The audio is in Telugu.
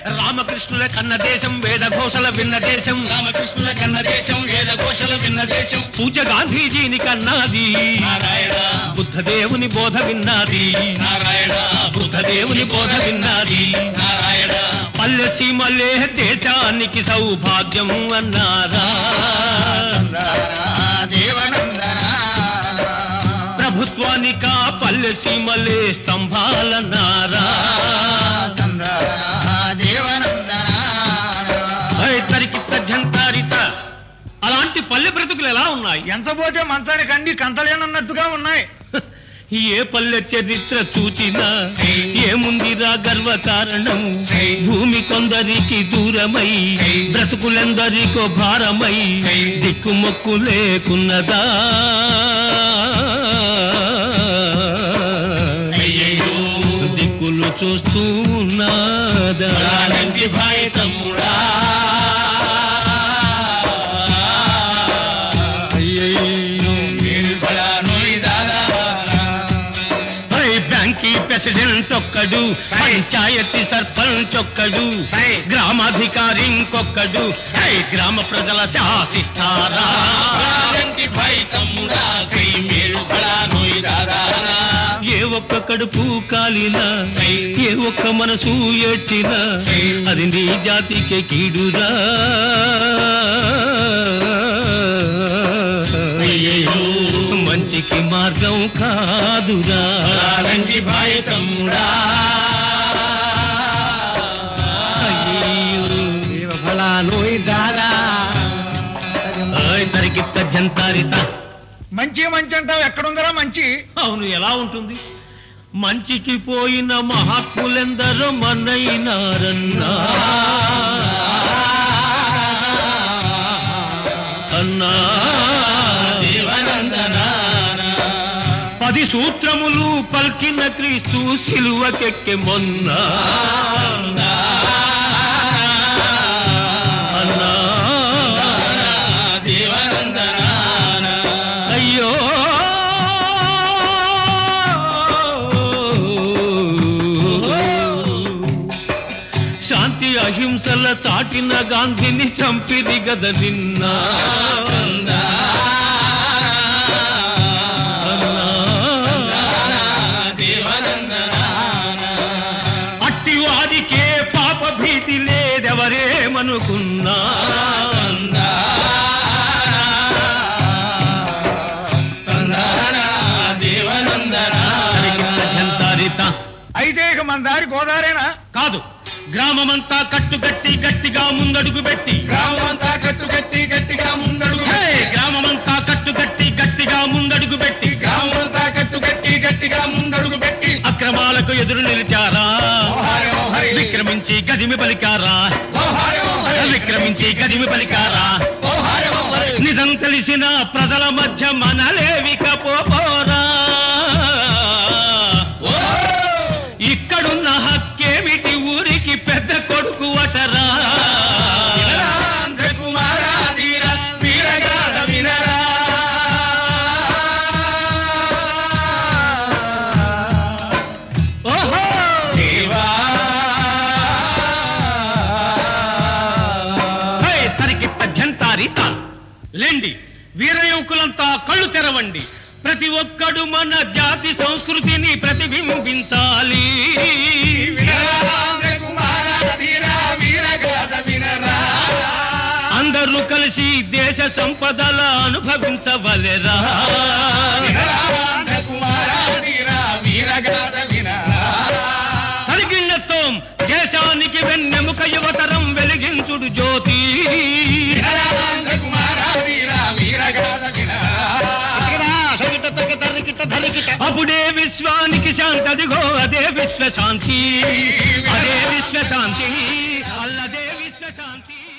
రామకృష్ణుల కన్న దేశం వేద ఘోషల విన్న దేశం రామకృష్ణుల కన్న దేశం వేద ఘోషలు విన్న దేశం పూజ గాంధీజీని కన్నది నారాయణ బుద్ధదేవుని బోధ విన్నది నారాయణ బుద్ధదేవుని బోధ విన్నది నారాయణ పల్లె సీమలే దేశానికి సౌభాగ్యం అన్నారా దేవనందనా ప్రభుత్వానిక పల్లె సీమలే స్తంభాలన్నారా తరికిత్త జంతారిత అలాంటి పల్లె బ్రతుకులు ఎలా ఉన్నాయి ఎంతపోతే మంచానికి అండి కంతలేనన్నట్టుగా ఉన్నాయి ఏ పల్లె చరిత్ర చూచినా ఏముందిరా గర్వ కారణం భూమి కొందరికి దూరమై బ్రతుకులెందరికో భారమై దిక్కుమొక్కు లేకున్నదా అయ్యయ్యో. దిక్కులు చూస్తూ ఉన్నదా అలాంటి భాయ్ తమ్ముడా అయ్యయ్యో. మీరు బడా నోయి దాదా హై బ్యాంకీ ప్రెసిడెంట్ ఒక్కడు పంచాయతీ సర్పంచ్ ఒక్కడు గ్రామాధికారి ఇంకొక్కడు హై గ్రామ ప్రజల శాసిస్తారా అలాంటి భాయ్ తమ్ముడా సై మీరు బడా నోయి దాదా ఏ ఒక్క కడుపు కాలినా ఏ ఒక్క మనసు ఏడ్చినా అది నీ జాతికే కీడురా అయ్యయ్యో. మంచికి మార్గం కాదురా అలాంటి భాయ్ తమ్ముడా అయ్యయ్యో. ఓయ్ తరికిత్త జంతారిత మంచి మంచి అంటావు ఎక్కడుందరా మంచి అవును ఎలా ఉంటుంది మంచికి పోయిన మహాత్ములెందరో మనైనారన్నా అన్నా దేవనందనా పది సూత్రములు పల్కిన క్రీస్తు సిలువకెక్కె మొన్న అన్నా దేవనందనా అయ్యో శాంతి అహింసల చాటిన గాంధీని చంపిది గద నిన్న అన్నా. అట్టి వారికే పాప భీతి లేదెవరేమనుకున్నా జంతారిత అయితే ఇక మన దారి గోదారేనా కాదు గ్రామమంతా కట్టుగట్టి గట్టిగా ముందడుగు పెట్టి గ్రామమంతా కట్టు గట్టి గట్టిగా ముందడుగు హే! గ్రామమంతా కట్టుగట్టి గట్టిగా ముందడుగు పెట్టి గ్రామమంతా కట్టు గట్టి గట్టిగా ముందడుగు పెట్టి అక్రమాలకు ఎదురు నిలిచారా ఓహారి ఓహారి విక్రమించి గదిమి పలికారా ఓహారి ఓహారి విక్రమించి గదిమి పలికారా ఓహారి ఓహారి నిజం తెలిసిన ప్రజల మధ్య మనలేవికపోరా ఓ ఇక్కడున్న హక్కేమిటి ఊరికి పెద్ద కొడుకు అటరా ఆంధ్ర కుమారా ధీర వీరగాథ వినరా ఓహో దేవా హే, తరికిట్ట జంతారిత లేండి వీర యువకులంతా కళ్ళు తెరవండి ప్రతి ఒక్కడు మన జాతి సంస్కృతిని ప్రతిబింబించాలి ఆంధ్ర కుమారా ధీర వీరగాథ వినరా అందరూ కలిసి దేశ సంపదల అనుభవించవలెరా ఆంధ్ర కుమారా ధీర వీరగాథ వినరా కలిగిన్నత్వం దేశానికి వెన్నెముక యువతరం వెలిగించుడు జ్యోతి ఆంధ్ర కుమారా ధీర వీరగాథ వినరా అప్పుడే విశ్వానికి శాంతి అదిగో అదే విశ్వశాంతి అదే విశ్వశాంతి అల్లదే విశ్వశాంతి